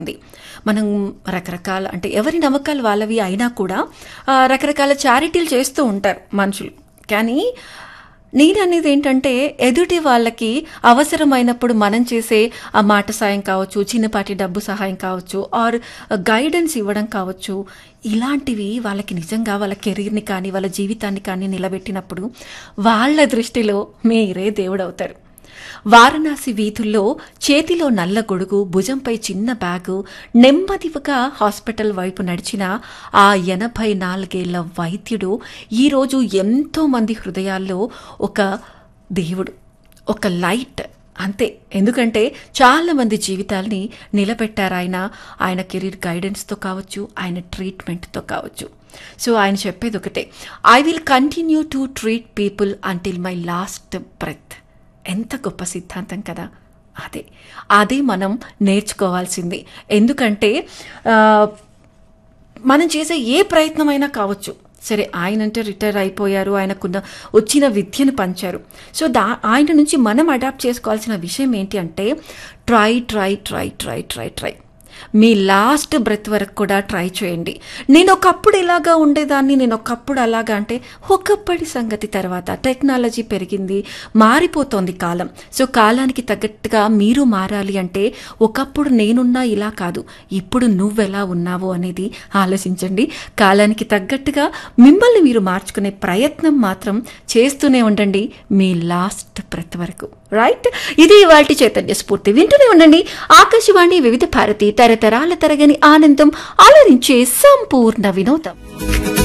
ఉంది మనం రకరకాల అంటే ఎవరి నమ్మకాలు వాళ్ళవి అయినా కూడా ఆ, రకరకాల చారిటీలు చేస్తూ ఉంటారు మనుషులు కానీ నేను అనేది ఏంటంటే ఎదుటి వాళ్ళకి అవసరమైనప్పుడు మనం చేసే ఆ మాట సాయం కావచ్చు చిన్నపాటి డబ్బు సహాయం కావచ్చు ఆర్ గైడెన్స్ ఇవ్వడం కావచ్చు ఇలాంటివి వాళ్ళకి నిజంగా వాళ్ళ కెరీర్ని కానీ వాళ్ళ జీవితాన్ని కానీ నిలబెట్టినప్పుడు వాళ్ళ దృష్టిలో మీరే దేవుడవుతారు వారణాసి వీధుల్లో చేతిలో నల్ల గొడుగు భుజంపై చిన్న బ్యాగు నెమ్మదిగా హాస్పిటల్ వైపు నడిచిన ఆ ఎనభై నాలుగేళ్ల వైద్యుడు ఈరోజు ఎంతో మంది హృదయాల్లో ఒక దేవుడు ఒక లైట్ అంతే ఎందుకంటే చాలా మంది జీవితాల్ని నిలబెట్టారు ఆయన ఆయన కెరీర్ గైడెన్స్తో కావచ్చు ఆయన ట్రీట్మెంట్తో కావచ్చు సో ఆయన చెప్పేది ఒకటే I will continue to treat people until my last breath ఎంత గొప్ప సిద్ధాంతం కదా అదే అదే మనం నేర్చుకోవాల్సింది ఎందుకంటే ఆ, మనం చేసే ఏ ప్రయత్నమైనా కావచ్చు సరే ఆయన అంటే రిటైర్ అయిపోయారు ఆయనకున్న వచ్చిన విద్యను పంచారు సో దా ఆయన నుంచి మనం అడాప్ట్ చేసుకోవాల్సిన విషయం ఏంటి అంటే try try try try try try మీ లాస్ట్ బ్రెత్ వరకు కూడా ట్రై చేయండి నేను ఒకప్పుడు ఇలాగా ఉండేదాన్ని నేను ఒకప్పుడు అలాగా అంటే ఒకప్పటి సంగతి తర్వాత టెక్నాలజీ పెరిగింది మారిపోతోంది కాలం సో కాలానికి తగ్గట్టుగా మీరు మారాలి అంటే ఒకప్పుడు నేనున్నా ఇలా కాదు ఇప్పుడు నువ్వెలా ఉన్నావు అనేది ఆలోచించండి కాలానికి తగ్గట్టుగా మిమ్మల్ని మీరు మార్చుకునే ప్రయత్నం మాత్రం చేస్తూనే ఉండండి మీ లాస్ట్ బ్రెత్ వరకు రైట్ ఇది ఇవాల్టి చైతన్య స్ఫూర్తి వింటూనే ఉండండి ఆకాశవాణి వివిధ భారతి తరతరాల తరగని ఆనందం అలరించే సంపూర్ణ వినోదం